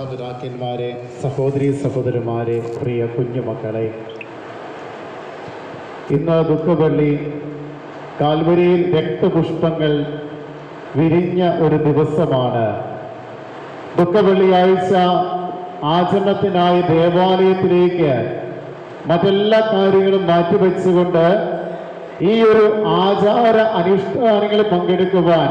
മാതാപിതാക്കന്മാരെ സഹോദരി സഹോദരന്മാരെ പ്രിയ കുഞ്ഞുമക്കളെ ഇന്ന് ദുഃഖവെള്ളി കാൽവരിയിൽ രക്തപുഷ്പങ്ങൾ വിരിഞ്ഞ ഒരു ദിവസമാണ് ദുഃഖവെള്ളിയാഴ്ച ആചരണത്തിനായി ദേവാലയത്തിലേക്ക് മറ്റെല്ലാ കാര്യങ്ങളും മാറ്റിവെച്ചുകൊണ്ട് ഈ ഒരു ആചാര അനുഷ്ഠാനങ്ങളിൽ പങ്കെടുക്കുവാൻ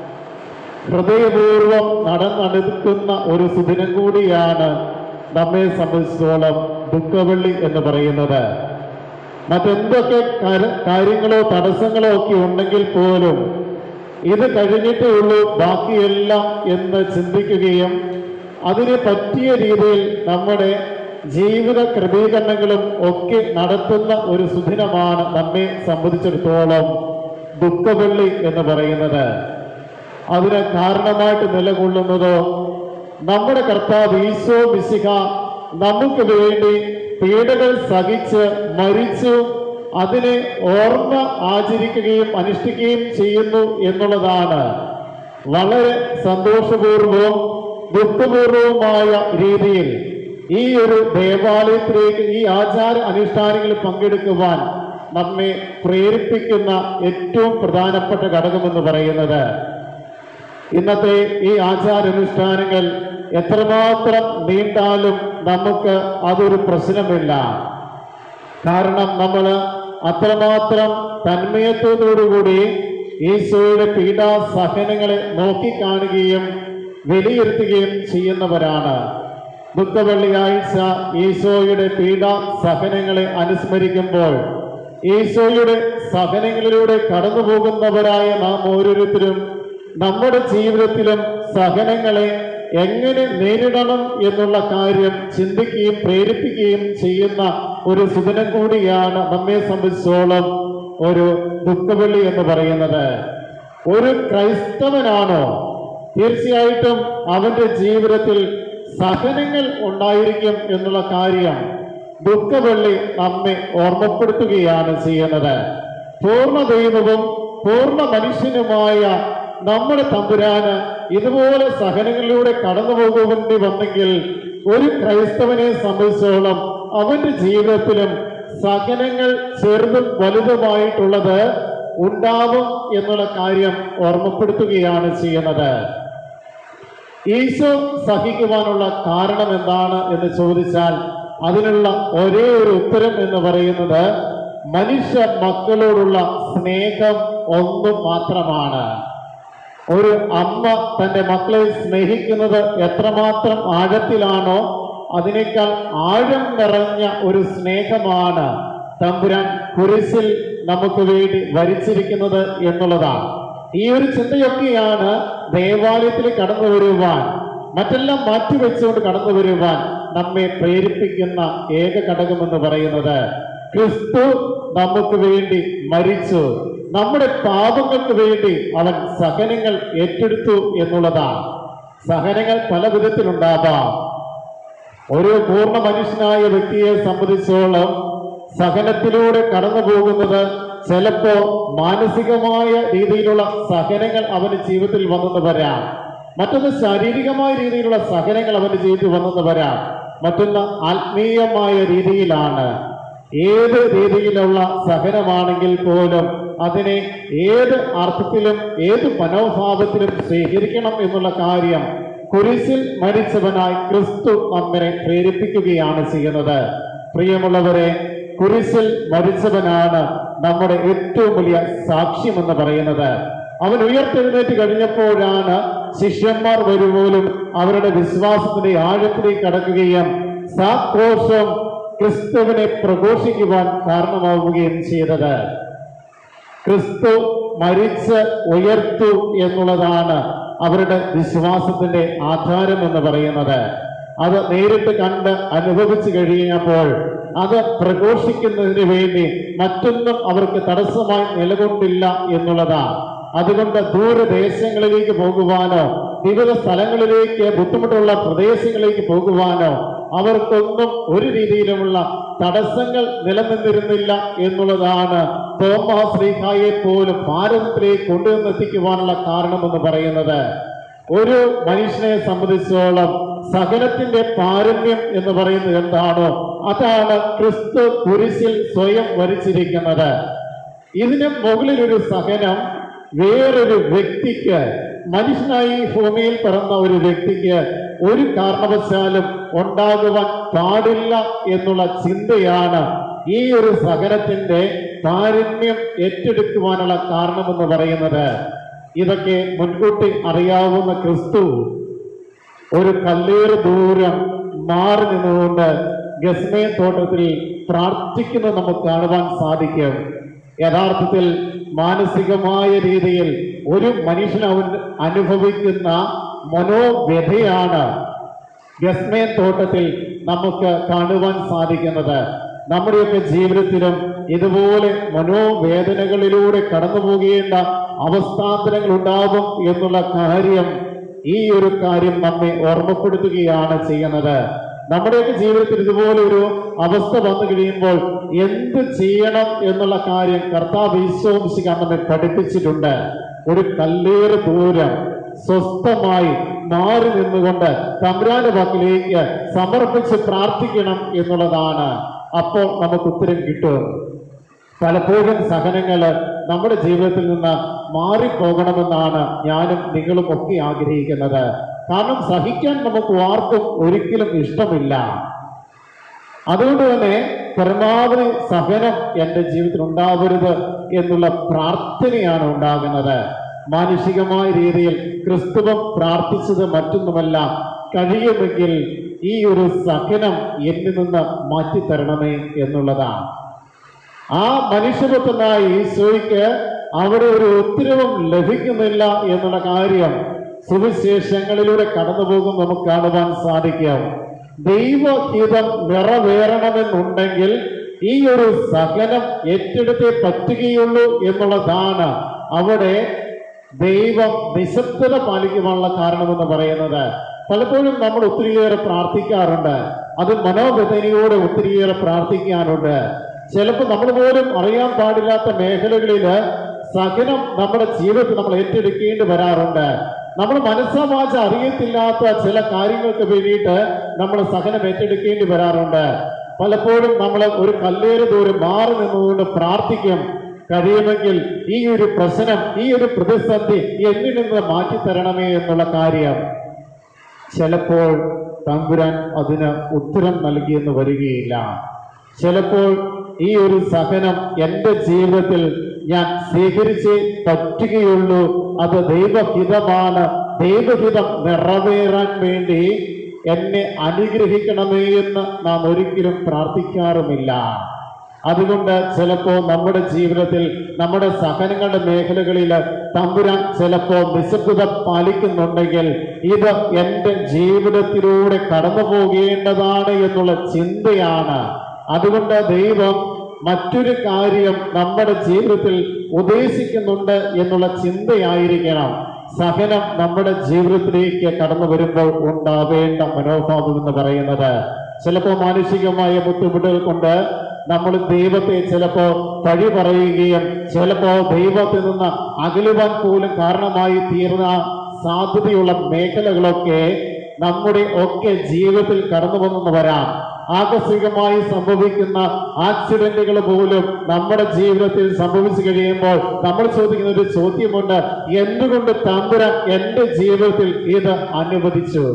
ഹൃദയപൂർവം നടന്നെടുക്കുന്ന ഒരു സുദിനം കൂടിയാണ് നമ്മെ സംബന്ധിച്ചിടത്തോളം ദുഃഖവെള്ളി എന്ന് പറയുന്നത് മറ്റെന്തൊക്കെ കര- കാര്യങ്ങളോ തടസ്സങ്ങളോ ഒക്കെ ഉണ്ടെങ്കിൽ പോലും ഇത് കഴിഞ്ഞിട്ടേ ഉള്ളൂ ബാക്കിയെല്ലാം എന്ന് ചിന്തിക്കുകയും അതിന് പറ്റിയ രീതിയിൽ നമ്മുടെ ജീവിത ക്രമീകരണങ്ങളും ഒക്കെ നടത്തുന്ന ഒരു സുദിനമാണ് നമ്മെ സംബന്ധിച്ചിടത്തോളം ദുഃഖവെള്ളി എന്ന് പറയുന്നത് അതിന് കാരണമായിട്ട് നിലകൊള്ളുന്നതോ നമ്മുടെ കർത്താവ് ഈശോ മിശിഹ നമുക്ക് വേണ്ടി പീഡകൾ സഹിച്ച് മരിച്ചു അതിനെ ഓർമ്മ ആചരിക്കുകയും അനുഷ്ഠിക്കുകയും ചെയ്യുന്നു എന്നുള്ളതാണ് വളരെ സന്തോഷപൂർവവും ദുഃഖപൂർവവുമായ രീതിയിൽ ഈ ഒരു ദേവാലയത്തിലേക്ക് ഈ ആചാര അനുഷ്ഠാനങ്ങളിൽ പങ്കെടുക്കുവാൻ നമ്മെ പ്രേരിപ്പിക്കുന്ന ഏറ്റവും പ്രധാനപ്പെട്ട ഘടകമെന്ന് പറയുന്നത് ഇന്നത്തെ ഈ ആചാരാനുഷ്ഠാനങ്ങൾ എത്രമാത്രം നീണ്ടാലും നമുക്ക് അതൊരു പ്രശ്നമില്ല കാരണം നമ്മൾ അത്രമാത്രം തന്മയത്വത്തോടുകൂടി ഈശോയുടെ പീഡാസഹനങ്ങളെ നോക്കിക്കാണുകയും വിലയിരുത്തുകയും ചെയ്യുന്നവരാണ് ദുഃഖവെള്ളിയാഴ്ച ഈശോയുടെ പീഡാസഹനങ്ങളെ അനുസ്മരിക്കുമ്പോൾ ഈശോയുടെ സഹനങ്ങളിലൂടെ കടന്നു പോകുന്നവരായ നാം ഓരോരുത്തരും നമ്മുടെ ജീവിതത്തിലും സഹനങ്ങളെ എങ്ങനെ നേരിടണം എന്നുള്ള കാര്യം ചിന്തിക്കുകയും പ്രേരിപ്പിക്കുകയും ചെയ്യുന്ന ഒരു സുദിനം കൂടിയാണ് നമ്മെ സംബന്ധിച്ചോളം ഒരു ദുഃഖവെള്ളി എന്ന് പറയുന്നത് ഒരു ക്രൈസ്തവനാണോ തീർച്ചയായിട്ടും അവന്റെ ജീവിതത്തിൽ സഹനങ്ങൾ ഉണ്ടായിരിക്കും എന്നുള്ള കാര്യം ദുഃഖവെള്ളി നമ്മെ ഓർമ്മപ്പെടുത്തുകയാണ് ചെയ്യുന്നത് പൂർണ്ണ ദൈവവും പൂർണ്ണ മനുഷ്യനുമായ നമ്മുടെ തമ്പുരാന് ഇതുപോലെ സഹനങ്ങളിലൂടെ കടന്നു പോകേണ്ടി വന്നെങ്കിൽ ഒരു ക്രൈസ്തവനെ സംബന്ധിച്ചോളം അവന്റെ ജീവിതത്തിലും സഹനങ്ങൾ ചെറുതും വലുതുമായിട്ടുള്ളത് ഉണ്ടാവും എന്നുള്ള കാര്യം ഓർമ്മപ്പെടുത്തുകയാണ് ചെയ്യുന്നത് ഈശോ സഹിക്കുവാനുള്ള കാരണം എന്താണ് എന്ന് ചോദിച്ചാൽ അതിനുള്ള ഒരേ ഒരു ഉത്തരം എന്ന് പറയുന്നത് മനുഷ്യ മക്കളോടുള്ള സ്നേഹം ഒന്ന് മാത്രമാണ് ഒരു അമ്മ തന്റെ മക്കളെ സ്നേഹിക്കുന്നത് എത്രമാത്രം ആഴത്തിലാണോ അതിനേക്കാൾ ആഴം നിറഞ്ഞ ഒരു സ്നേഹമാണ് തമ്പുരാൻ കുരിശിൽ നമുക്ക് വേണ്ടി വരിച്ചിരിക്കുന്നത് എന്നുള്ളതാണ് ഈ ഒരു ചിന്തയൊക്കെയാണ് ദേവാലയത്തിൽ കടന്നു വരുവാൻ മറ്റെല്ലാം മാറ്റിവെച്ചുകൊണ്ട് കടന്നു വരുവാൻ നമ്മെ പ്രേരിപ്പിക്കുന്ന ഏക ഘടകം എന്ന് പറയുന്നത് ക്രിസ്തു നമുക്ക് വേണ്ടി മരിച്ചു നമ്മുടെ പാപങ്ങൾക്ക് വേണ്ടി അവൻ സഹനങ്ങൾ ഏറ്റെടുത്തു എന്നുള്ളതാണ് സഹനങ്ങൾ പല വിധത്തിലുണ്ടാവാം ഒരു പൂർണ്ണ മനുഷ്യനായ വ്യക്തിയെ സംബന്ധിച്ചോളം സഹനത്തിലൂടെ കടന്നു പോകുന്നത് ചിലപ്പോ മാനസികമായ രീതിയിലുള്ള സഹനങ്ങൾ അവന്റെ ജീവിതത്തിൽ വന്നെന്ന് വരാം മറ്റൊന്ന് ശാരീരികമായ രീതിയിലുള്ള സഹനങ്ങൾ അവന്റെ ജീവിതത്തിൽ വന്നെന്ന് വരാം മറ്റൊന്ന് ആത്മീയമായ രീതിയിലാണ് ഏത് രീതിയിലുള്ള സഹനമാണെങ്കിൽ പോലും അതിനെ ഏത് അർത്ഥത്തിലും ഏത് മനോഭാവത്തിലും സ്വീകരിക്കണം എന്നുള്ള കാര്യം കുരിശിൽ മരിച്ചവനായി ക്രിസ്തു നമ്മെ പ്രേരിപ്പിക്കുകയാണ് ചെയ്യുന്നത് പ്രിയമുള്ളവരെ കുരിശിൽ മരിച്ചവനാണ് നമ്മുടെ ഏറ്റവും വലിയ സാക്ഷ്യം എന്ന് പറയുന്നത് അവൻ ഉയർത്തെഴുന്നേറ്റ് കഴിഞ്ഞപ്പോഴാണ് ശിഷ്യന്മാർ വരുപോലും അവരുടെ വിശ്വാസത്തിന്റെ ആഴത്തിലേക്ക് കടക്കുകയും സാഘോഷം ക്രിസ്തുവിനെ പ്രഘോഷിക്കുവാൻ കാരണമാവുകയും ചെയ്തത് ക്രിസ്തു മരിച്ച് ഉയർത്തു എന്നുള്ളതാണ് അവരുടെ വിശ്വാസത്തിന്റെ ആധാരം എന്ന് പറയുന്നത് അത് നേരിട്ട് കണ്ട് അനുഭവിച്ചു കഴിഞ്ഞപ്പോൾ അത് പ്രഘോഷിക്കുന്നതിന് വേണ്ടി മറ്റൊന്നും അവർക്ക് തടസ്സമായി നിലകൊണ്ടില്ല എന്നുള്ളതാണ് അതുകൊണ്ട് ദൂരദേശങ്ങളിലേക്ക് പോകുവാനോ വിവിധ സ്ഥലങ്ങളിലേക്ക് ബുദ്ധിമുട്ടുള്ള പ്രദേശങ്ങളിലേക്ക് പോകുവാനോ അവർക്കൊന്നും ഒരു രീതിയിലുമുള്ള തടസ്സങ്ങൾ നിലനിന്നിരുന്നില്ല എന്നുള്ളതാണ് തോമാ ശ്രീഹായെ പോലും ഭാരതത്തിലേക്ക് കൊണ്ടുവന്നെത്തിക്കുവാനുള്ള കാരണമെന്ന് പറയുന്നത് ഒരു മനുഷ്യനെ സംബന്ധിച്ചോളം സഹനത്തിന്റെ പാരമ്യം എന്ന് പറയുന്നത് എന്താണോ അതാണ് ക്രിസ്തു കുരിശിൽ സ്വയം വരിച്ചിരിക്കുന്നത് ഇതിന് മുകളിൽ ഒരു സഹനം വേറൊരു വ്യക്തിക്ക് മനുഷ്യനായി ഈ ഭൂമിയിൽ പിറന്ന ഒരു വ്യക്തിക്ക് ഒരു കാരണവശാലും ഉണ്ടാകുവാൻ പാടില്ല എന്നുള്ള ചിന്തയാണ് ഈ ഒരു സഹനത്തിന്റെ പാരമ്യം ഏറ്റെടുക്കുവാനുള്ള കാരണമെന്ന് പറയുന്നത് ഇതൊക്കെ മുൻകൂട്ടി അറിയാവുന്ന ക്രിസ്തു ഒരു കല്ലേറ് ദൂരം മാറി നിന്നുകൊണ്ട് ഗസ്മേ തോട്ടത്തിൽ പ്രാർത്ഥിക്കുന്നത് നമുക്ക് കാണുവാൻ സാധിക്കും യഥാർത്ഥത്തിൽ മാനസികമായ രീതിയിൽ ഒരു മനുഷ്യൻ അവൻ അനുഭവിക്കുന്ന മനോവ്യഥയാണ് ഗസ്മേ തോട്ടത്തിൽ നമുക്ക് കാണുവാൻ സാധിക്കുന്നത് നമ്മുടെയൊക്കെ ജീവിതത്തിലും ഇതുപോലെ മനോവേദനകളിലൂടെ കടന്നു പോകേണ്ട അവസ്ഥാന്തരങ്ങൾ ഉണ്ടാകും എന്നുള്ള കാര്യം ഈ ഒരു കാര്യം നമ്മെ ഓർമ്മപ്പെടുത്തുകയാണ് ചെയ്യുന്നത് നമ്മുടെയൊക്കെ ജീവിതത്തിൽ ഇതുപോലെ ഒരു അവസ്ഥ വന്നു കഴിയുമ്പോൾ എന്ത് ചെയ്യണം എന്നുള്ള കാര്യം കർത്താവ് ഈശോമിശിക നമ്മെ പഠിപ്പിച്ചിട്ടുണ്ട് ഒരു കല്ലേറ് ദൂരം സ്വസ്ഥമായി മാറി നിന്നുകൊണ്ട് തമ്പുരാന്റെ വാക്കിലേക്ക് സമർപ്പിച്ച് പ്രാർത്ഥിക്കണം എന്നുള്ളതാണ് അപ്പോൾ നമുക്ക് ഉത്തരം കിട്ടും പലപ്പോഴും സഹനങ്ങള് നമ്മുടെ ജീവിതത്തിൽ നിന്ന് മാറിപ്പോകണമെന്നാണ് ഞാനും നിങ്ങളും ഒക്കെ ആഗ്രഹിക്കുന്നത് കാരണം സഹിക്കാൻ നമുക്ക് ആർക്കും ഒരിക്കലും ഇഷ്ടമില്ല അതുകൊണ്ട് തന്നെ പരമാവധി സഹനം എൻ്റെ ജീവിതത്തിൽ ഉണ്ടാവരുത് എന്നുള്ള പ്രാർത്ഥനയാണ് ഉണ്ടാകുന്നത് മാനുഷികമായ രീതിയിൽ ക്രിസ്തുവം പ്രാർത്ഥിച്ചത് മറ്റൊന്നുമല്ല കഴിയുമെങ്കിൽ ഈ ഒരു സഹനം എന്നിൽ നിന്ന് മാറ്റിത്തരണമേ എന്നുള്ളതാണ് ആ മനുഷ്യപുത്രനായ ഈശോയ്ക്ക് അവിടെ ഒരു ഉത്തരവും ലഭിക്കുന്നില്ല എന്നുള്ള കാര്യം സുവിശേഷങ്ങളിലൂടെ കടന്നു പോകും നമുക്ക് കാണുവാൻ സാധിക്കും ദൈവഹിതം നിറവേറണമെന്നുണ്ടെങ്കിൽ ഈ ഒരു സഹനം ഏറ്റെടുത്തേ പറ്റുകയുള്ളൂ എന്നുള്ളതാണ് അവിടെ ദൈവം നിശബ്ദത പാലിക്കുവാനുള്ള കാരണമെന്ന് പറയുന്നത് പലപ്പോഴും നമ്മൾ ഒത്തിരിയേറെ പ്രാർത്ഥിക്കാറുണ്ട് അത് മനോവേദനയോടെ ഒത്തിരിയേറെ പ്രാർത്ഥിക്കാറുണ്ട് ചിലപ്പോൾ നമ്മൾ പോലും അറിയാൻ പാടില്ലാത്ത മേഖലകളിൽ സഹനം നമ്മുടെ ജീവിതത്തിൽ നമ്മൾ ഏറ്റെടുക്കേണ്ടി വരാറുണ്ട് നമ്മൾ മനസ്സാവാച അറിയത്തില്ലാത്ത ചില കാര്യങ്ങൾക്ക് വേണ്ടിയിട്ട് നമ്മൾ സഹനം ഏറ്റെടുക്കേണ്ടി വരാറുണ്ട് പലപ്പോഴും നമ്മൾ ഒരു കല്ലേറ് ദൂരം മാറി നിന്നുകൊണ്ട് പ്രാർത്ഥിക്കും കഴിയുമെങ്കിൽ ഈ ഒരു പ്രശ്നം ഈ ഒരു പ്രതിസന്ധി എന്നിൽ നിന്ന് മാറ്റിത്തരണമേ എന്നുള്ള കാര്യം ചിലപ്പോൾ തമ്പുരാൻ അതിന് ഉത്തരം നൽകിയെന്ന് വരികയില്ല ചിലപ്പോൾ ഈ ഒരു സഹനം എൻ്റെ ജീവിതത്തിൽ ഞാൻ സ്വീകരിച്ചേ പറ്റുകയുള്ളൂ അത് ദൈവഹിതമാണ് ദൈവഹിതം നിറവേറാൻ വേണ്ടി എന്നെ അനുഗ്രഹിക്കണമേ എന്ന് നാം ഒരിക്കലും പ്രാർത്ഥിക്കാറുമില്ല അതുകൊണ്ട് ചിലപ്പോൾ നമ്മുടെ ജീവിതത്തിൽ നമ്മുടെ സഹനങ്ങളുടെ മേഖലകളിൽ തമ്പുരാൻ ചിലപ്പോൾ നിശബ്ദത പാലിക്കുന്നുണ്ടെങ്കിൽ ഇത് എൻ്റെ ജീവിതത്തിലൂടെ കടന്നു പോകേണ്ടതാണ് എന്നുള്ള ചിന്തയാണ് അതുകൊണ്ട് ദൈവം മറ്റൊരു കാര്യം നമ്മുടെ ജീവിതത്തിൽ ഉദ്ദേശിക്കുന്നുണ്ട് എന്നുള്ള ചിന്തയായിരിക്കണം സഹനം നമ്മുടെ ജീവിതത്തിലേക്ക് കടന്നു വരുമ്പോൾ ഉണ്ടാവേണ്ട മനോഭാവം എന്ന് പറയുന്നത് ചിലപ്പോൾ മാനുഷികമായ ബുദ്ധിമുട്ടുകൾ കൊണ്ട് നമ്മൾ ദൈവത്തെ ചിലപ്പോൾ പഴി പറയുകയും ചിലപ്പോൾ ദൈവത്തിൽ നിന്ന് അകലുവാൻ പോലും കാരണമായി തീർന്ന സാധ്യതയുള്ള മേഖലകളൊക്കെ നമ്മുടെ ഒക്കെ ജീവിതത്തിൽ കടന്നു വന്നെന്ന് വരാം ആകസ്മികമായി സംഭവിക്കുന്ന ആക്സിഡന്റുകൾ പോലും നമ്മുടെ ജീവിതത്തിൽ സംഭവിച്ചു കഴിയുമ്പോൾ നമ്മൾ ചോദിക്കുന്ന ഒരു ചോദ്യമുണ്ട് എന്തുകൊണ്ട് തമ്പുരാൻ എൻ്റെ ജീവിതത്തിൽ ഇത് അനുവദിച്ചു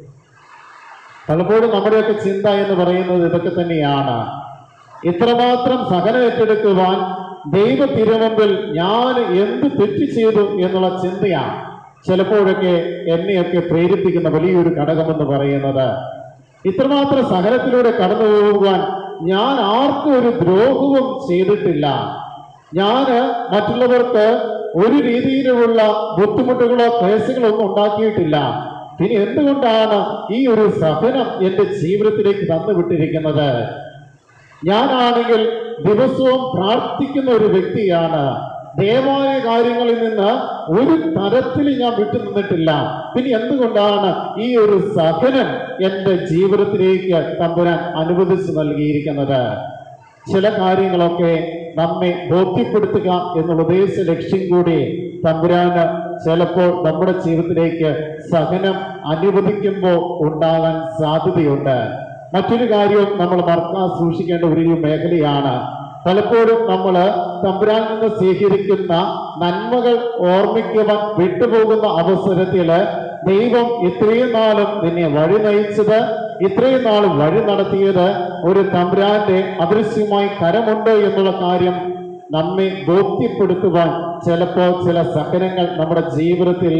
പലപ്പോഴും നമ്മുടെയൊക്കെ ചിന്ത എന്ന് പറയുന്നത് ഇതൊക്കെ തന്നെയാണ് ഇത്രമാത്രം സഹനം ഏറ്റെടുക്കുവാൻ ദൈവ തിരുമുമ്പിൽ ഞാൻ എന്ത് തെറ്റ് ചെയ്തു എന്നുള്ള ചിന്തയാണ് ചിലപ്പോഴൊക്കെ എന്നെയൊക്കെ പ്രേരിപ്പിക്കുന്ന വലിയൊരു ഘടകമെന്ന് പറയുന്നത് ഇത്രമാത്രം സഹനത്തിലൂടെ കടന്നു പോകുവാൻ ഞാൻ ആർക്കും ഒരു ദ്രോഹവും ചെയ്തിട്ടില്ല ഞാന് മറ്റുള്ളവർക്ക് ഒരു രീതിയിലുമുള്ള ബുദ്ധിമുട്ടുകളോ ക്ലേശങ്ങളോ ഒന്നും ഉണ്ടാക്കിയിട്ടില്ല പിന്നെ എന്തുകൊണ്ടാണ് ഈ ഒരു സഹനം എന്റെ ജീവിതത്തിലേക്ക് തന്നുവിട്ടിരിക്കുന്നത് ഞാനാണെങ്കിൽ ദിവസവും പ്രാർത്ഥിക്കുന്ന ഒരു വ്യക്തിയാണ് ദേവാലയ കാര്യങ്ങളിൽ നിന്ന് ഒരു തരത്തിൽ ഞാൻ വിട്ടു നിന്നിട്ടില്ല പിന്നെ എന്തുകൊണ്ടാണ് ഈ ഒരു സഹനം എൻ്റെ ജീവിതത്തിലേക്ക് തമ്പുരാൻ അനുവദിച്ചു നൽകിയിരിക്കുന്നത് ചില കാര്യങ്ങളൊക്കെ നമ്മെ ബോധ്യപ്പെടുത്തുക എന്നുള്ള ഉദ്ദേശ ലക്ഷ്യം കൂടി തമ്പുരാന് ചിലപ്പോൾ നമ്മുടെ ജീവിതത്തിലേക്ക് സഹനം അനുവദിക്കുമ്പോൾ ഉണ്ടാകാൻ സാധ്യതയുണ്ട് മറ്റൊരു കാര്യവും നമ്മൾ മറക്കാൻ സൂക്ഷിക്കേണ്ട ഒരു മേഖലയാണ് പലപ്പോഴും നമ്മൾ തമ്പുരാൻ നിന്ന് സ്വീകരിക്കുന്ന നന്മകൾ ഓർമ്മിക്കുവാൻ വിട്ടുപോകുന്ന അവസരത്തില് ദൈവം ഇത്രയും നാളും നിന്നെ വഴി നയിച്ചത് ഇത്രയും നാൾ വഴി നടത്തിയത് ഒരു തമ്പുരാന്റെ അദൃശ്യമായി കരമുണ്ട് എന്നുള്ള കാര്യം നമ്മെ ബോധ്യപ്പെടുത്തുവാൻ ചിലപ്പോൾ ചില സഹനങ്ങൾ നമ്മുടെ ജീവിതത്തിൽ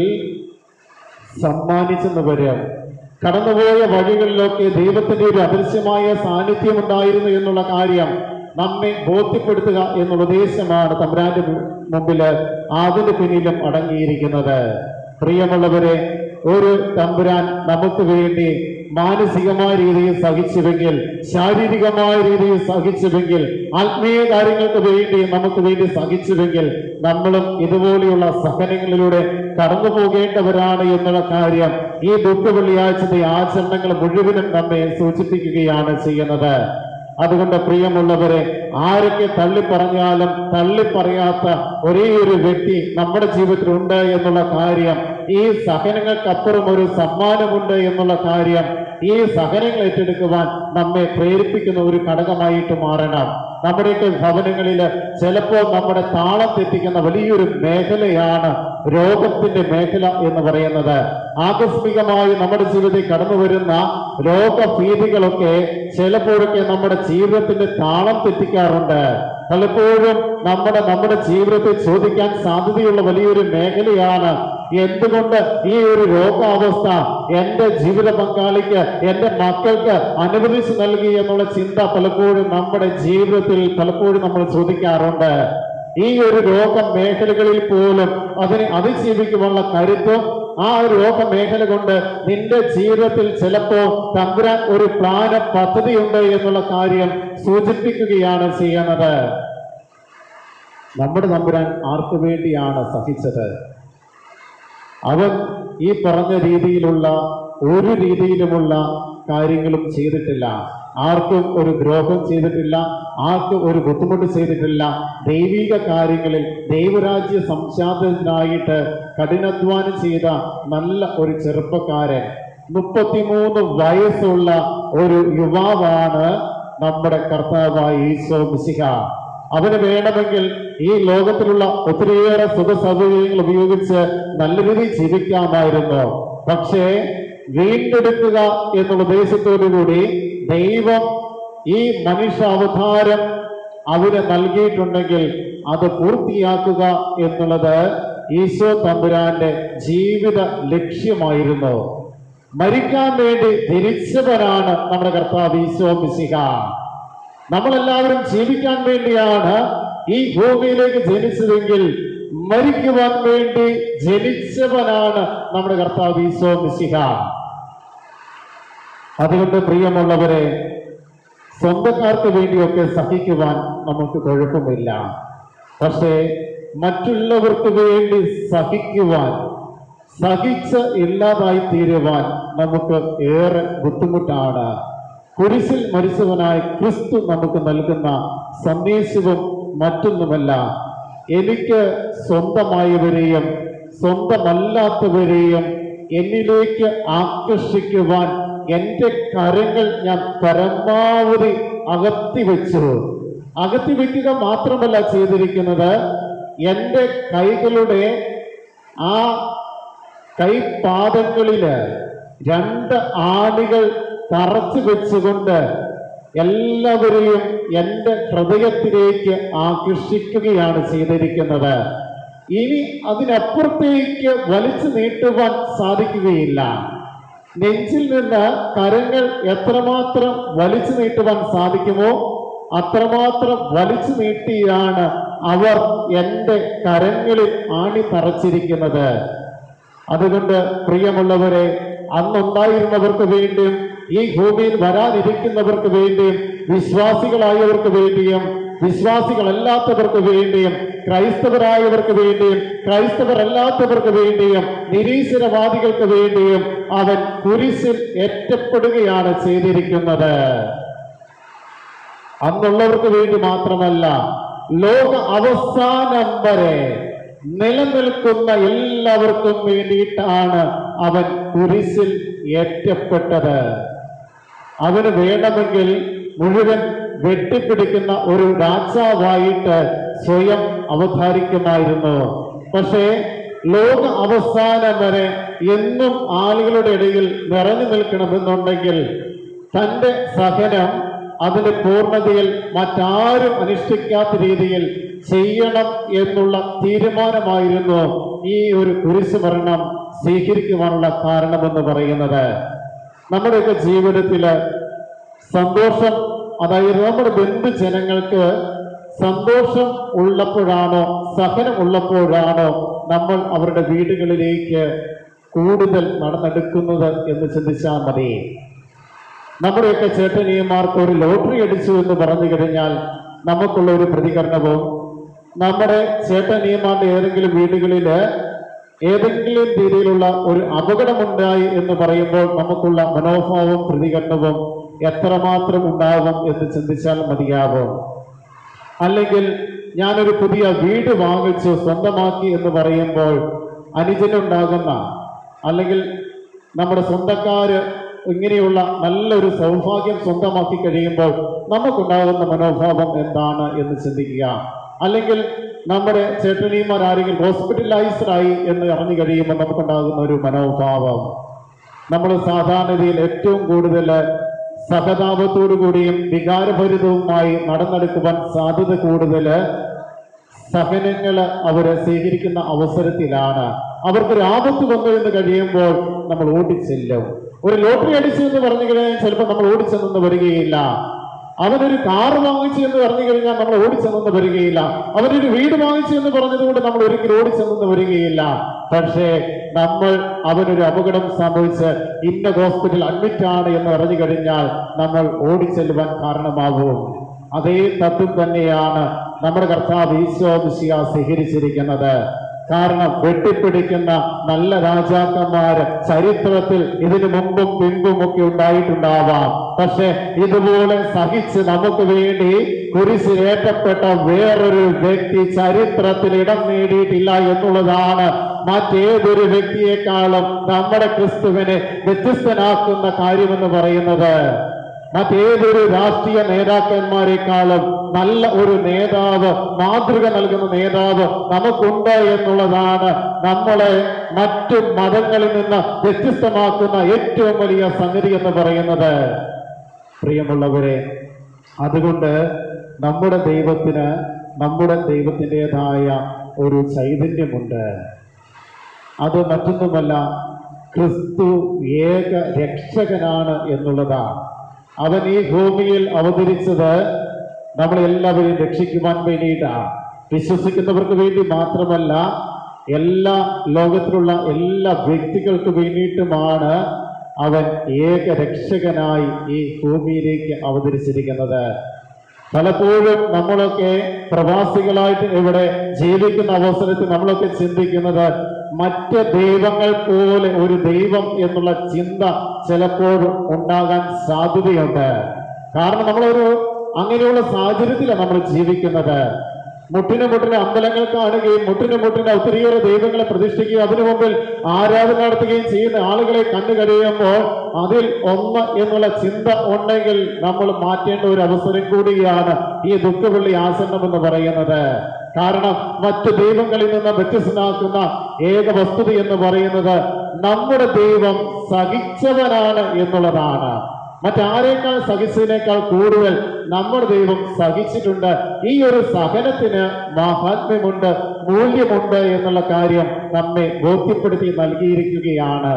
സമ്മാനിച്ചെന്ന് വരും കടന്നുപോയ വഴികളിലൊക്കെ ദൈവത്തിന്റെ ഒരു അദൃശ്യമായ സാന്നിധ്യം ഉണ്ടായിരുന്നു എന്നുള്ള കാര്യം നമ്മെ ബോധ്യപ്പെടുത്തുക എന്നുള്ള ഉദ്ദേശമാണ് തമ്പുരാന്റെ മു- മുമ്പില് അതിന് പിന്നിലും അടങ്ങിയിരിക്കുന്നത് പ്രിയമുള്ളവരെ ഒരു തമ്പുരാൻ നമുക്ക് വേണ്ടി മാനസികമായ രീതിയിൽ സഹിച്ചുവെങ്കിൽ ശാരീരികമായ രീതിയിൽ സഹിച്ചുവെങ്കിൽ ആത്മീയ കാര്യങ്ങൾക്ക് വേണ്ടി നമുക്ക് വേണ്ടി സഹിച്ചുവെങ്കിൽ നമ്മളും ഇതുപോലെയുള്ള സഹനങ്ങളിലൂടെ കടന്നു പോകേണ്ടവരാണ് എന്നുള്ള കാര്യം ഈ ദുഃഖ വെള്ളിയാഴ്ചത്തെ ആചരണങ്ങൾ മുഴുവനും നമ്മെ സൂചിപ്പിക്കുകയാണ് ചെയ്യുന്നത് അതുകൊണ്ട് പ്രിയമുള്ളവരെ ആരൊക്കെ തള്ളി പറഞ്ഞാലും തള്ളി പറയാത്ത ഒരേ ഒരു വ്യക്തി നമ്മുടെ ജീവിതത്തിൽ ഉണ്ട് എന്നുള്ള കാര്യം ഈ സഹനങ്ങൾക്കപ്പുറം ഒരു സമ്മാനമുണ്ട് എന്നുള്ള കാര്യം ഈ സഹനങ്ങൾ ഏറ്റെടുക്കുവാൻ നമ്മെ പ്രേരിപ്പിക്കുന്ന ഒരു ഘടകമായിട്ട് മാറണം നമ്മുടെയൊക്കെ ഭവനങ്ങളിൽ ചിലപ്പോൾ നമ്മുടെ താളം തെറ്റിക്കുന്ന വലിയൊരു മേഖലയാണ് രോഗത്തിന്റെ മേഖല എന്ന് പറയുന്നത് ആകസ്മികമായി നമ്മുടെ ജീവിതത്തിൽ കടന്നു വരുന്ന രോഗഭീതികളൊക്കെ ചിലപ്പോഴൊക്കെ നമ്മുടെ ജീവിതത്തിന്റെ താളം തെറ്റിക്കാറുണ്ട് പലപ്പോഴും നമ്മുടെ നമ്മുടെ ജീവിതത്തിൽ ചോദിക്കാൻ സാധ്യതയുള്ള വലിയൊരു മേഖലയാണ് എന്തുകൊണ്ട് ഈ ഒരു രോഗാവസ്ഥ എന്റെ ജീവിത പങ്കാളിക്ക് എന്റെ മക്കൾക്ക് അനുവദിച്ചു നൽകി എന്നുള്ള ചിന്ത പലപ്പോഴും നമ്മുടെ ജീവിതത്തിൽ പലപ്പോഴും നമ്മൾ ചോദിക്കാറുണ്ട് ഈ ഒരു രോഗ മേഖലകളിൽ പോലും അതിനെ അതിജീവിക്കുവാനുള്ള കരുത്തും ആ ഒരു രോഗ മേഖല കൊണ്ട് നിന്റെ ജീവിതത്തിൽ ചിലപ്പോ തമ്പുരാൻ ഒരു പ്ലാന പദ്ധതിയുണ്ട് എന്നുള്ള കാര്യം സൂചിപ്പിക്കുകയാണ് ചെയ്യുന്നത് നമ്മുടെ തമ്പുരാൻ ആർക്കു വേണ്ടിയാണ് സഹിച്ചത് അവൻ ഈ പറഞ്ഞ രീതിയിലുള്ള ഒരു രീതിയിലുമുള്ള കാര്യങ്ങളും ചെയ്തിട്ടില്ല ആർക്കും ഒരു ദ്രോഹം ചെയ്തിട്ടില്ല ആർക്കും ഒരു ബുദ്ധിമുട്ട് ചെയ്തിട്ടില്ല ദൈവിക കാര്യങ്ങളിൽ ദൈവരാജ്യ സംശാദനായിട്ട് കഠിനാധ്വാനം ചെയ്ത നല്ല ഒരു ചെറുപ്പക്കാരൻ മുപ്പത്തിമൂന്ന് വയസ്സുള്ള ഒരു യുവാവാണ് നമ്മുടെ കർത്താവായ ഈശോ മിശിഹ അവന് വേണമെങ്കിൽ ഈ ലോകത്തിലുള്ള ഒത്തിരിയേറെ സുഖ സൗകര്യങ്ങൾ ഉപയോഗിച്ച് നല്ല രീതിയിൽ ജീവിക്കാമായിരുന്നു പക്ഷേ വീണ്ടെടുക്കുക എന്നുള്ള ഉദ്ദേശത്തോടു കൂടി ദൈവം ഈ മനുഷ്യാവതാരം അവന് നൽകിയിട്ടുണ്ടെങ്കിൽ അത് പൂർത്തിയാക്കുക എന്നുള്ളത് ഈശോ തമ്പുരാന്റെ ജീവിത ലക്ഷ്യമായിരുന്നു മരിക്കാൻ വേണ്ടി ധരിച്ചവനാണ് നമ്മുടെ കർത്താവ് ഈശോ മിശിഹ നമ്മളെല്ലാവരും ജീവിക്കാൻ വേണ്ടിയാണ് ഈ ഭൂമിയിലേക്ക് ജനിച്ചതെങ്കിൽ മരിക്കുവാൻ വേണ്ടി ജനിച്ചവനാണ് നമ്മുടെ കർത്താവ് ഈശോ മിശിഹ അതുകൊണ്ട് പ്രിയമുള്ളവരെ സ്വന്തക്കാർക്ക് വേണ്ടിയൊക്കെ സഹിക്കുവാൻ നമുക്ക് കുഴപ്പമില്ല പക്ഷേ മറ്റുള്ളവർക്ക് വേണ്ടി സഹിക്കുവാൻ സഹിച്ച് ഇല്ലാതായി തീരുവാൻ നമുക്ക് ഏറെ ബുദ്ധിമുട്ടാണ് കുരിശിൽ മരിച്ചവനായ ക്രിസ്തു നമുക്ക് നൽകുന്ന സന്ദേശവും മറ്റൊന്നുമല്ല എനിക്ക് സ്വന്തമായവരെയും സ്വന്തമല്ലാത്തവരെയും എന്നിലേക്ക് ആകർഷിക്കുവാൻ എൻ്റെ കരങ്ങൾ ഞാൻ പരമാവധി അകത്തി വെച്ചു അകത്തി വെക്കുക മാത്രമല്ല ചെയ്തിരിക്കുന്നത് എൻ്റെ കൈകളുടെ ആ കൈപാദങ്ങളില് രണ്ട് ആണികൾ തറച്ചു വെച്ചുകൊണ്ട് എല്ലാവരെയും എൻ്റെ ഹൃദയത്തിലേക്ക് ആകർഷിക്കുകയാണ് ചെയ്തിരിക്കുന്നത് ഇനി അതിനപ്പുറത്തേക്ക് വലിച്ചു നീട്ടുവാൻ സാധിക്കുകയില്ല നെഞ്ചിൽ നിന്ന് കരങ്ങൾ എത്രമാത്രം വലിച്ചു നീട്ടുവാൻ സാധിക്കുമോ അത്രമാത്രം വലിച്ചു നീട്ടിയാണ് അവർ എൻ്റെ കരങ്ങളിൽ ആണി തറച്ചിരിക്കുന്നത് അതുകൊണ്ട് പ്രിയമുള്ളവരെ അന്നുണ്ടായിരുന്നവർക്ക് വേണ്ടിയും ഈ ഭൂമിയിൽ വരാനിരിക്കുന്നവർക്ക് വേണ്ടിയും വിശ്വാസികളായവർക്ക് വേണ്ടിയും വിശ്വാസികളല്ലാത്തവർക്ക് വേണ്ടിയും ക്രൈസ്തവരായവർക്ക് വേണ്ടിയും ക്രൈസ്തവരല്ലാത്തവർക്ക് വേണ്ടിയും നിരീശ്വരവാദികൾക്ക് വേണ്ടിയും അവൻ കുരിശിൽ ഏറ്റപ്പെടുകയാണ് ചെയ്തിരിക്കുന്നത് അന്നുള്ളവർക്ക് വേണ്ടി മാത്രമല്ല ലോക അവസാനം വരെ നിലനിൽക്കുന്ന എല്ലാവർക്കും വേണ്ടിയിട്ടാണ് അവൻ കുരിശിൽ ഏറ്റപ്പെട്ടത് അവന് വേണമെങ്കിൽ മുഴുവൻ വെട്ടിപ്പിടിക്കുന്ന ഒരു രാജാവായിട്ട് സ്വയം അവതാരിക്കുമായിരുന്നു പക്ഷേ ലോക അവസാനം വരെ എന്നും ആളുകളുടെ ഇടയിൽ നിറഞ്ഞു നിൽക്കണമെന്നുണ്ടെങ്കിൽ തന്റെ സഹനം അതിന്റെ പൂർണ്ണതയിൽ മറ്റാരും അനുഷ്ഠിക്കാത്ത രീതിയിൽ ചെയ്യണം എന്നുള്ള തീരുമാനമായിരുന്നു ഈ ഒരു കുരിശ് മരണം സ്വീകരിക്കുവാനുള്ള കാരണമെന്ന് പറയുന്നത് നമ്മുടെയൊക്കെ ജീവിതത്തില് സന്തോഷം അതായത് നമ്മുടെ ബന്ധുജനങ്ങൾക്ക് സന്തോഷം ഉള്ളപ്പോഴാണോ സഹനം ഉള്ളപ്പോഴാണോ നമ്മൾ അവരുടെ വീടുകളിലേക്ക് കൂടുതൽ നടന്നെടുക്കുന്നത് എന്ന് ചിന്തിച്ചാൽ മതി നമ്മുടെയൊക്കെ ചേട്ടനിയന്മാർക്ക് ഒരു ലോട്ടറി അടിച്ചു എന്ന് പറഞ്ഞു കഴിഞ്ഞാൽ നമുക്കുള്ള ഒരു പ്രതികരണവും നമ്മുടെ ചേട്ടനിയന്മാരുടെ ഏതെങ്കിലും വീടുകളിൽ ഏതെങ്കിലും രീതിയിലുള്ള ഒരു അപകടമുണ്ടായി എന്ന് പറയുമ്പോൾ നമുക്കുള്ള മനോഭാവവും പ്രതികരണവും എത്രമാത്രം ഉണ്ടാവും എന്ന് ചിന്തിച്ചാൽ മതിയാവും അല്ലെങ്കിൽ ഞാനൊരു പുതിയ വീട് വാങ്ങിച്ചു സ്വന്തമാക്കി എന്ന് പറയുമ്പോൾ അനുജനുണ്ടാകുന്ന അല്ലെങ്കിൽ നമ്മുടെ സ്വന്തക്കാര് ഇങ്ങനെയുള്ള നല്ലൊരു സൗഭാഗ്യം സ്വന്തമാക്കി കഴിയുമ്പോൾ നമുക്കുണ്ടാകുന്ന മനോഭാവം എന്താണ് എന്ന് ചിന്തിക്കുക അല്ലെങ്കിൽ നമ്മുടെ ചേട്ടനിമാർ ആരെങ്കിലും ഹോസ്പിറ്റലൈസ്ഡ് ആയി എന്ന് അറിഞ്ഞു കഴിയുമ്പോൾ നമുക്കുണ്ടാകുന്ന ഒരു മനോഭാവം നമ്മൾ സാധാരണതയിൽ ഏറ്റവും കൂടുതൽ സഹതാപത്തോടു കൂടിയും വികാരഭരിതവുമായി നടന്നെടുക്കുവാൻ സാധ്യത കൂടുതൽ സഹനങ്ങള് അവര് സ്വീകരിക്കുന്ന അവസരത്തിലാണ് അവർക്കൊരു ആപത്ത് വന്നു എന്ന് കഴിയുമ്പോൾ നമ്മൾ ഓടിച്ചെല്ലും ഒരു ലോട്ടറി അടിച്ചു എന്ന് പറഞ്ഞു കഴിഞ്ഞാൽ ചിലപ്പോൾ നമ്മൾ ഓടിച്ചെന്ന് വരികയില്ല അവനൊരു കാർ വാങ്ങിച്ചു എന്ന് പറഞ്ഞു കഴിഞ്ഞാൽ നമ്മൾ ഓടിച്ചെന്ന് വരികയില്ല അവനൊരു വീട് വാങ്ങിച്ചു എന്ന് പറഞ്ഞതുകൊണ്ട് നമ്മൾ ഒരിക്കലും ഓടിച്ചെന്ന് വരികയില്ല പക്ഷേ നമ്മൾ അവനൊരു അപകടം സംഭവിച്ച് ഇന്ന ഹോസ്പിറ്റൽ അഡ്മിറ്റ് ആണ് എന്ന് അറിഞ്ഞു കഴിഞ്ഞാൽ നമ്മൾ ഓടിച്ചെല്ലുവാൻ കാരണമാകും അതേ തത്വം തന്നെയാണ് നമ്മുടെ കർത്താവ് ഈശോ മിശിഹ സ്വീകരിച്ചിരിക്കുന്നത് കാരണം വെട്ടിപ്പിടിക്കുന്ന നല്ല രാജാക്കന്മാര് ചരിത്രത്തിൽ ഇതിനു മുമ്പും പിൻപും ഒക്കെ ഉണ്ടായിട്ടുണ്ടാവാം പക്ഷെ ഇതുപോലെ സഹിച്ച് നമുക്ക് വേണ്ടി കുരിശിലേറ്റപ്പെട്ട വേറൊരു വ്യക്തി ചരിത്രത്തിൽ ഇടം നേടിയിട്ടില്ല എന്നുള്ളതാണ് മറ്റേതൊരു വ്യക്തിയെക്കാളും നമ്മുടെ ക്രിസ്തുവിനെ വ്യത്യസ്തനാക്കുന്ന കാര്യമെന്ന് പറയുന്നത് മറ്റേതൊരു രാഷ്ട്രീയ നേതാക്കന്മാരെക്കാളും നല്ല ഒരു നേതാവ് മാതൃക നൽകുന്ന നേതാവ് നമുക്കുണ്ട് എന്നുള്ളതാണ് നമ്മളെ മറ്റു മതങ്ങളിൽ നിന്ന് വ്യത്യസ്തമാക്കുന്ന ഏറ്റവും വലിയ സംഗതി എന്ന് പറയുന്നത് പ്രിയമുള്ളവരെ അതുകൊണ്ട് നമ്മുടെ ദൈവത്തിന് നമ്മുടെ ദൈവത്തിൻ്റെതായ ഒരു ചൈതന്യമുണ്ട് അത് മറ്റൊന്നുമല്ല ക്രിസ്തു ഏക രക്ഷകനാണ് എന്നുള്ളതാണ് അവൻ ഈ ഭൂമിയിൽ അവതരിച്ചത് നമ്മളെല്ലാവരെയും രക്ഷിക്കുവാൻ വേണ്ടിയിട്ടാണ് വിശ്വസിക്കുന്നവർക്ക് വേണ്ടി മാത്രമല്ല എല്ലാ ലോകത്തിലുള്ള എല്ലാ വ്യക്തികൾക്ക് വേണ്ടിയിട്ടുമാണ് അവൻ ഏക രക്ഷകനായി ഈ ഭൂമിയിലേക്ക് അവതരിച്ചിരിക്കുന്നത് പലപ്പോഴും നമ്മളൊക്കെ പ്രവാസികളായിട്ട് ഇവിടെ ജീവിക്കുന്ന അവസരത്തിൽ നമ്മളൊക്കെ ചിന്തിക്കുന്നത് മറ്റ് ദൈവങ്ങൾ പോലെ ഒരു ദൈവം എന്നുള്ള ചിന്ത ചിലപ്പോഴും ഉണ്ടാകാൻ സാധ്യതയുണ്ട് കാരണം നമ്മളൊരു അങ്ങനെയുള്ള സാഹചര്യത്തിലാണ് നമ്മൾ ജീവിക്കുന്നത് മുട്ടിന് മുട്ടിന് അമ്പലങ്ങൾ കാണുകയും മുട്ടിന് മുട്ടിന് ഒത്തിരിയേറെ ദൈവങ്ങളെ പ്രതിഷ്ഠിക്കുകയും അതിനു മുമ്പിൽ ആരാധന നടത്തുകയും ചെയ്യുന്ന ആളുകളെ കണ്ടു കഴിയുമ്പോൾ അതിൽ ഒന്ന് എന്നുള്ള ചിന്ത ഉണ്ടെങ്കിൽ നമ്മൾ മാറ്റേണ്ട ഒരു അവസരം കൂടിയാണ് ഈ ദുഃഖവെള്ളി ആസന്നം എന്ന് പറയുന്നത് കാരണം മറ്റു ദൈവങ്ങളിൽ നിന്ന് വ്യത്യസ്തനാക്കുന്ന ഏക വസ്തുത എന്ന് പറയുന്നത് നമ്മുടെ ദൈവം സഹിച്ചവനാണ് എന്നുള്ളതാണ് മറ്റാരേക്കാൾ സഹിച്ചതിനേക്കാൾ കൂടുതൽ നമ്മുടെ ദൈവം സഹിച്ചിട്ടുണ്ട് ഈ ഒരു സഹനത്തിന് മഹാത്മ്യമുണ്ട് മൂല്യമുണ്ട് എന്നുള്ള കാര്യം നമ്മെ ബോധ്യപ്പെടുത്തി നൽകിയിരിക്കുകയാണ്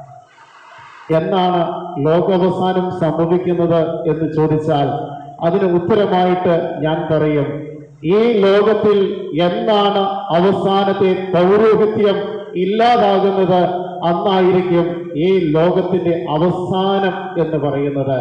എന്നാണ് ലോകാവസാനം സംഭവിക്കുന്നത് എന്ന് ചോദിച്ചാൽ അതിന് ഉത്തരമായിട്ട് ഞാൻ പറയും ഈ ലോകത്തിൽ എന്നാണ് അവസാനത്തെ പൗരോഹിത്യം ഇല്ലാതാകുന്നത് അന്നായിരിക്കും ഈ ലോകത്തിന്റെ അവസാനം എന്ന് പറയുന്നത്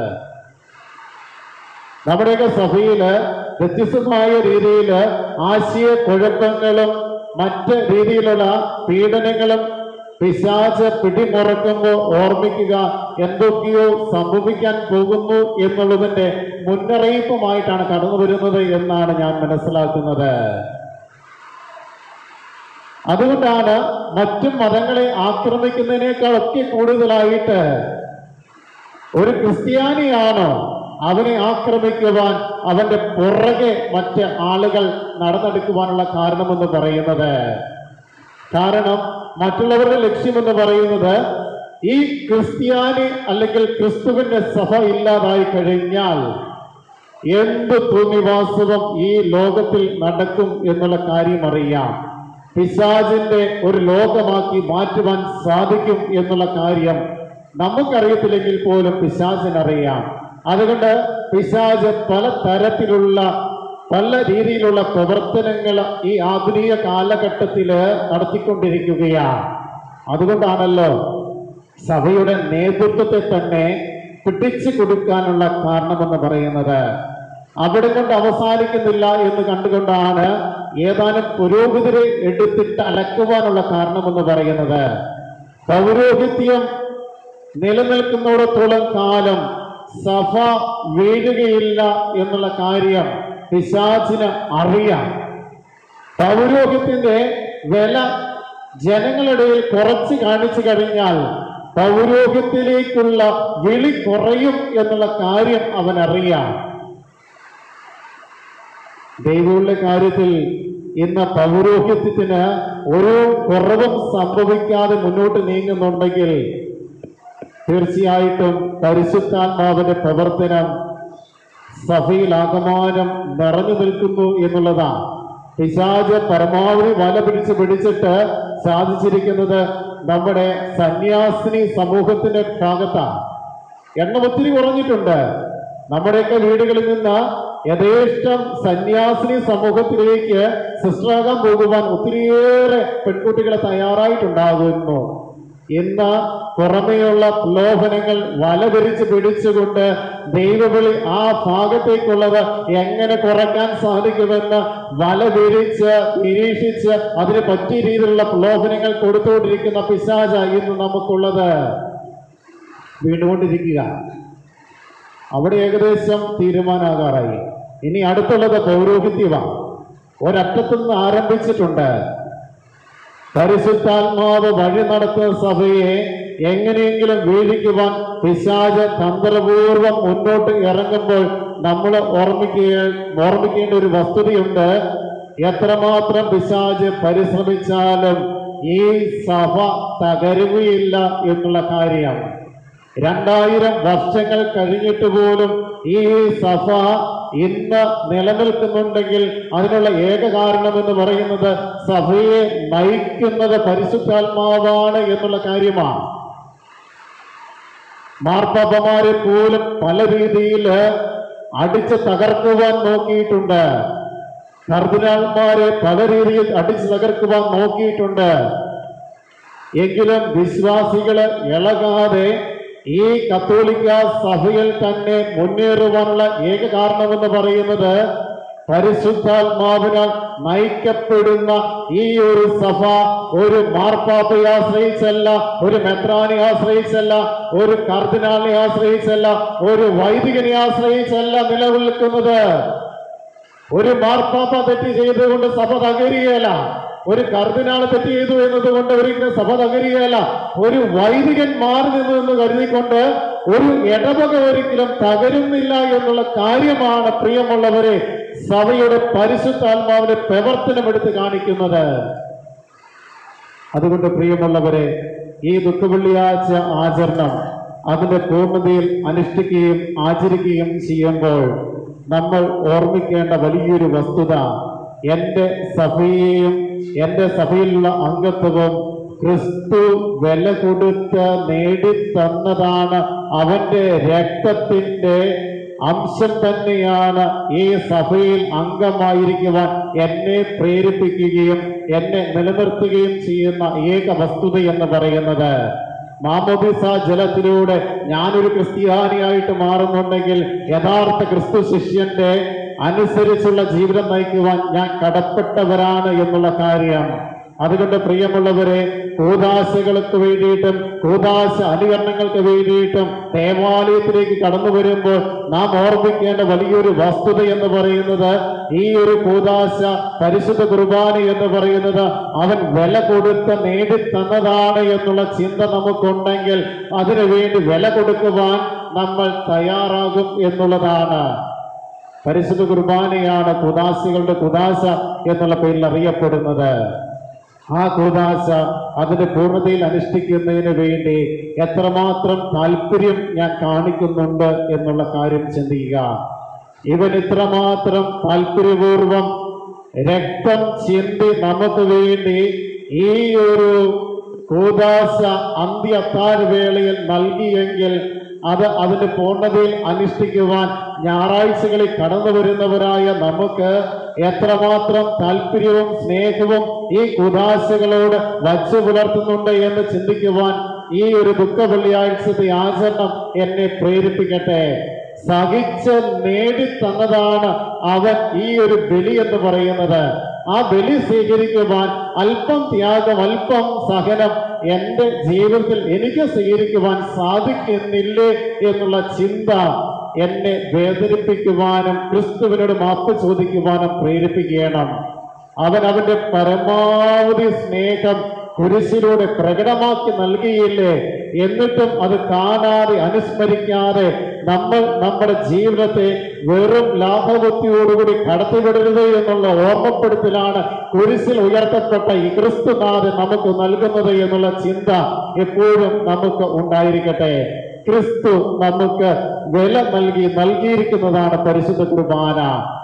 നമ്മുടെയൊക്കെ സഭയില് വ്യത്യസ്തമായ രീതിയിൽ ആശയക്കുഴപ്പങ്ങളും മറ്റ് രീതിയിലുള്ള പീഡനങ്ങളും പിശാച് പിടിമുറക്കുമ്പോൾ ഓർമ്മിക്കുക എന്തൊക്കെയോ സംഭവിക്കാൻ പോകുന്നു എന്നുള്ളതിന്റെ മുന്നറിയിപ്പുമായിട്ടാണ് കടന്നു വരുന്നത് എന്നാണ് ഞാൻ മനസ്സിലാക്കുന്നത് അതുകൊണ്ടാണ് മറ്റു മതങ്ങളെ ആക്രമിക്കുന്നതിനേക്കാൾ ഒക്കെ കൂടുതലായിട്ട് ഒരു ക്രിസ്ത്യാനിയാണോ അവനെ ആക്രമിക്കുവാൻ അവന്റെ പുറകെ മറ്റ് ആളുകൾ നടന്നെടുക്കുവാനുള്ള കാരണമെന്ന് പറയുന്നത് കാരണം മറ്റുള്ളവരുടെ ലക്ഷ്യമെന്ന് പറയുന്നത് ഈ ക്രിസ്ത്യാനി അല്ലെങ്കിൽ ക്രിസ്തുവിന്റെ സഭ ഇല്ലാതായി കഴിഞ്ഞാൽ എന്ത് തോന്നിവാസവും ഈ ലോകത്തിൽ നടക്കും എന്നുള്ള കാര്യം അറിയാം പിശാചിന്റെ ഒരു ലോകമാക്കി മാറ്റുവാൻ സാധിക്കും എന്നുള്ള കാര്യം നമുക്കറിയത്തില്ലെങ്കിൽ പോലും പിശാചിനറിയാം അതുകൊണ്ട് പിശാച് പല തരത്തിലുള്ള പല രീതിയിലുള്ള പ്രവർത്തനങ്ങൾ ഈ ആധുനിക കാലഘട്ടത്തില് നടത്തിക്കൊണ്ടിരിക്കുകയാണ് അതുകൊണ്ടാണല്ലോ സഭയുടെ നേതൃത്വത്തെ തന്നെ പിടിച്ചു കൊടുക്കാനുള്ള കാരണമെന്ന് പറയുന്നത് അവിടെ കൊണ്ട് അവസാനിക്കുന്നില്ല എന്ന് കണ്ടുകൊണ്ടാണ് ഏതാനും പുരോഹിതരെ എടുത്തിട്ട് അലക്കുവാനുള്ള കാരണമെന്ന് പറയുന്നത് പൗരോഹിത്യം നിലനിൽക്കുന്നിടത്തോളം കാലം സഭ വീഴുകയില്ല എന്നുള്ള കാര്യം പിശാചിന് അറിയാം പൗരോഹിത്യത്തിന്റെ വില ജനങ്ങളുടെ കുറച്ച് കാണിച്ചു കഴിഞ്ഞാൽ പൗരോഹിത്യത്തിലേക്കുള്ള വിളി കുറയും എന്നുള്ള കാര്യം അവൻ അറിയാം ദൈവങ്ങളുടെ കാര്യത്തിൽ ഇന്ന് പൗരോഹിത്യത്തിന് ഒരു കുറവും സംഭവിക്കാതെ മുന്നോട്ട് നീങ്ങുന്നുണ്ടെങ്കിൽ തീർച്ചയായിട്ടും പരിശുദ്ധാത്മാവിന്റെ പ്രവർത്തനം സഭയിൽ ആകമാനം നിറഞ്ഞു നിൽക്കുന്നു എന്നുള്ളതാണ് പിശാജ് പരമാവധി വല പിടിച്ച് പിടിച്ചിട്ട് സാധിച്ചിരിക്കുന്നത് നമ്മുടെ സന്യാസിനി സമൂഹത്തിന്റെ ഭാഗത്താണ് എണ്ണം ഒത്തിരി കുറഞ്ഞിട്ടുണ്ട് നമ്മുടെയൊക്കെ വീടുകളിൽ നിന്ന് യഥേഷ്ടം സന്യാസിനി സമൂഹത്തിലേക്ക് സിസ്റ്ററാകാൻ പോകുവാൻ ഒത്തിരിയേറെ പെൺകുട്ടികളെ തയ്യാറായിട്ടുണ്ടാകുന്നു ഇന്ന് പുറമെയുള്ള പ്രലോഭനങ്ങൾ വലതിരിച്ച് പിടിച്ചുകൊണ്ട് ദൈവവിളി ആ ഭാഗത്തേക്കുള്ളത് എങ്ങനെ കുറയ്ക്കാൻ സാധിക്കുമെന്ന് വല വിരിച്ച് നിരീക്ഷിച്ച് അതിന് പറ്റിയ രീതിയിലുള്ള പ്രലോഭനങ്ങൾ കൊടുത്തുകൊണ്ടിരിക്കുന്ന പിശാച ഇന്ന് നമുക്കുള്ളത് വീണ്ടുകൊണ്ടിരിക്കുക അവിടെ ഏകദേശം തീരുമാനമാകാറായി ഇനി അടുത്തുള്ളത് പൗരോഹിത്യമാണ് ഒരറ്റത്തു നിന്ന് ആരംഭിച്ചിട്ടുണ്ട് പരിശുദ്ധാത്മാവ് വഴി നടത്തുന്ന സഭയെ എങ്ങനെയെങ്കിലും വീഴിക്കുവാൻ പിശാജ് തന്ത്രപൂർവം മുന്നോട്ട് ഇറങ്ങുമ്പോൾ നമ്മൾ ഓർമ്മിക്കുക ഓർമ്മിക്കേണ്ട ഒരു വസ്തുതയുണ്ട് എത്രമാത്രം പിശാജ് പരിശ്രമിച്ചാലും ഈ സഭ തകരുകയില്ല എന്നുള്ള കാര്യം രണ്ടായിരം വർഷങ്ങൾ കഴിഞ്ഞിട്ട് പോലും ഈ സഭ ഇന്ന് നിലനിൽക്കുന്നുണ്ടെങ്കിൽ അതിനുള്ള ഏക കാരണം എന്ന് പറയുന്നത് സഭയെ നയിക്കുന്നത് പരിശുദ്ധാത്മാവാണ് എന്നുള്ള കാര്യമാണ് മാർപ്പാപ്പമാരെ പോലും പല രീതിയിൽ അടിച്ച് തകർക്കുവാൻ നോക്കിയിട്ടുണ്ട് കർദിനാൾമാരെ പല രീതിയിൽ അടിച്ചു തകർക്കുവാൻ നോക്കിയിട്ടുണ്ട് എങ്കിലും വിശ്വാസികള് ഇളകാതെ ഈ കത്തോലിക്ക സഭയിൽ തന്നെ മുന്നേറുവാനുള്ള ഏക കാരണമെന്ന് പറയുന്നത് പരിശുദ്ധാത്മാവിനാൽ നയിക്കപ്പെടുന്ന ഈ ഒരു സഭ ഒരു മാർപ്പാപ്പയെ ആശ്രയിച്ചല്ല ഒരു മെത്രാനെ ആശ്രയിച്ചല്ല ഒരു കർദിനാളിനെ ആശ്രയിച്ചല്ല ഒരു വൈദികനെ ആശ്രയിച്ചല്ല നിലനിൽക്കുന്നത് ഒരു മാർപ്പാപ്പ തെറ്റ് ചെയ്തുകൊണ്ട് സഭ തകരുകയല്ല ഒരു കർദിനാൾ തെറ്റ് ചെയ്തു എന്നതുകൊണ്ട് ഒരിക്കലും സഭ തകരുകയല്ല ഒരു വൈദികൻ മാറി നിന്നു എന്ന് കരുതിക്കൊണ്ട് ഒരു ഇടവക ഒരിക്കലും തകരുന്നില്ല എന്നുള്ള കാര്യമാണ് പ്രിയമുള്ളവരെ സഭയുടെ പരിശുദ്ധാത്മാവിന്റെ പ്രവർത്തനം എടുത്ത് കാണിക്കുന്നത് അതുകൊണ്ട് പ്രിയമുള്ളവരെ ഈ ദുഃഖവെള്ളിയാഴ്ച ആചരണം അതിന്റെ പൂർണ്ണതയിൽ അനുഷ്ഠിക്കുകയും ആചരിക്കുകയും ചെയ്യുമ്പോൾ നമ്മൾ ഓർമ്മിക്കേണ്ട വലിയൊരു വസ്തുത എൻ്റെ സഭയെയും എൻ്റെ സഭയിലുള്ള അംഗത്വവും ക്രിസ്തു വില കൊടുത്ത് നേടിത്തന്നതാണ് അവന്റെ രക്തത്തിന്റെ അംശം തന്നെയാണ് ഈ സഭയിൽ അംഗമായിരിക്കുവാൻ എന്നെ പ്രേരിപ്പിക്കുകയും എന്നെ നിലനിർത്തുകയും ചെയ്യുന്ന ഏക വസ്തുത എന്ന് പറയുന്നത് മാമോദിസ ജലത്തിലൂടെ ഞാനൊരു ക്രിസ്ത്യാനിയായിട്ട് മാറുന്നുണ്ടെങ്കിൽ യഥാർത്ഥ ക്രിസ്തു ശിഷ്യന്റെ അനുസരിച്ചുള്ള ജീവിതം നയിക്കുവാൻ ഞാൻ കടപ്പെട്ടവരാണ് എന്നുള്ള കാര്യം അതുകൊണ്ട് പ്രിയമുള്ളവരെ കൂതാശകൾക്ക് വേണ്ടിയിട്ടും കൂതാശ അനുകരണങ്ങൾക്ക് വേണ്ടിയിട്ടും ദേവാലയത്തിലേക്ക് കടന്നു വരുമ്പോൾ നാം ഓർമ്മിക്കേണ്ട വലിയൊരു വസ്തുത എന്ന് പറയുന്നത് ഈ ഒരു കൂതാശ പരിശുദ്ധ കുർബാന എന്ന് പറയുന്നത് അവൻ വില കൊടുത്ത് നേടിത്തന്നതാണ് എന്നുള്ള ചിന്ത നമുക്കുണ്ടെങ്കിൽ അതിനു വേണ്ടി വില കൊടുക്കുവാൻ നമ്മൾ തയ്യാറാകും എന്നുള്ളതാണ് പരിശുദ്ധ കുർബാനയാണ് കുദാശികളുടെ കുദാശ എന്നുള്ള പേരിൽ അറിയപ്പെടുന്നത് ആ കുദാശ അതിന്റെ പൂർണ്ണതയിൽ അനുഷ്ഠിക്കുന്നതിന് വേണ്ടി എത്രമാത്രം താല്പര്യം ഞാൻ കാണിക്കുന്നുണ്ട് എന്നുള്ള കാര്യം ചിന്തിക്കുക ഇവൻ ഇത്രമാത്രം താല്പര്യപൂർവം രക്തം ചിന്തി നമുക്ക് വേണ്ടി ഈ ഒരു കൂദാശ അന്ത്യ അത്താഴവേളയിൽ നൽകിയെങ്കിൽ അത് അതിന്റെ പൂർണ്ണതയിൽ അനുഷ്ഠിക്കുവാൻ ഞായറാഴ്ചകളിൽ കടന്നു വരുന്നവരായ നമുക്ക് എത്രമാത്രം താല്പര്യവും സ്നേഹവും ഈ കുദാശകളോട് വച്ചു പുലർത്തുന്നുണ്ട് എന്ന് ചിന്തിക്കുവാൻ ഈ ഒരു ദുഃഖ വെള്ളിയാഴ്ചത്തെ ആചരണം എന്നെ പ്രേരിപ്പിക്കട്ടെ സഹിച്ച് നേടിത്തന്നതാണ് അവൻ ഈ ഒരു ബലി എന്ന് പറയുന്നത് ആ ബലി സ്വീകരിക്കുവാൻ അല്പം ത്യാഗം അല്പം സഹനം എൻ്റെ ജീവിതത്തിൽ എനിക്ക് സ്വീകരിക്കുവാൻ സാധിക്കുന്നില്ലേ എന്നുള്ള ചിന്ത എന്നെ വേദനിപ്പിക്കുവാനും ക്രിസ്തുവിനോട് മാപ്പ് ചോദിക്കുവാനും പ്രേരിപ്പിക്കണം അവൻ അവന്റെ പരമാവധി സ്നേഹം കുരിശിലൂടെ പ്രകടമാക്കി നൽകിയില്ലേ എന്നിട്ടും അത് കാണാതെ അനുസ്മരിക്കാതെ നമ്മൾ നമ്മുടെ ജീവിതത്തെ വെറും ലാഭബുദ്ധിയോടുകൂടി കടത്തിവിടരുത് എന്നുള്ള ഓർമ്മപ്പെടുത്തലാണ് കുരിശിൽ ഉയർത്തപ്പെട്ട ഈ ക്രിസ്തുനാഥൻ നമുക്ക് നൽകുന്നത് എന്നുള്ള ചിന്ത എപ്പോഴും നമുക്ക് ഉണ്ടായിരിക്കട്ടെ ക്രിസ്തു നമുക്ക് വില നൽകി നൽകിയിരിക്കുന്നതാണ് പരിശുദ്ധ കുർബാന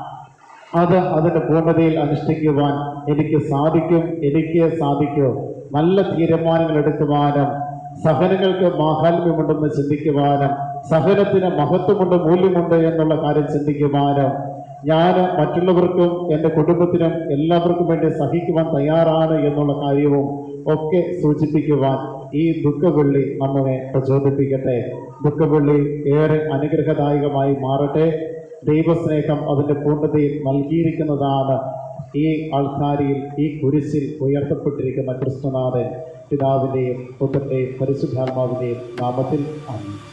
അത് അതിന്റെ പൂർണ്ണതയിൽ അനുഷ്ഠിക്കുവാൻ എനിക്ക് സാധിക്കും എനിക്ക് സാധിക്കും നല്ല തീരുമാനങ്ങൾ എടുക്കുവാനും സഹനങ്ങൾക്ക് മാഹാത്മ്യമുണ്ടെന്ന് ചിന്തിക്കുവാനും സഹനത്തിന് മഹത്വമുണ്ട് മൂല്യമുണ്ട് എന്നുള്ള കാര്യം ചിന്തിക്കുവാനും ഞാൻ മറ്റുള്ളവർക്കും എൻ്റെ കുടുംബത്തിനും എല്ലാവർക്കും വേണ്ടി സഹിക്കുവാൻ തയ്യാറാണ് എന്നുള്ള കാര്യവും ഒക്കെ സൂചിപ്പിക്കുവാൻ ഈ ദുഃഖവെള്ളി നമ്മെ പ്രചോദിപ്പിക്കട്ടെ ദുഃഖവെള്ളി ഏറെ അനുഗ്രഹദായകമായി മാറട്ടെ ദൈവസ്നേഹം അതിൻ്റെ പൂർണ്ണതയിൽ നൽകിയിരിക്കുന്നതാണ് ഈ ആൾക്കാരിയിൽ ഈ കുരിശിൽ ഉയർത്തപ്പെട്ടിരിക്കുന്ന ക്രിസ്തുനാഥൻ പിതാവിൻ്റെയും പുത്രൻ്റെയും പരിശുദ്ധാത്മാവിൻ്റെയും നാമത്തിൽ ആണ്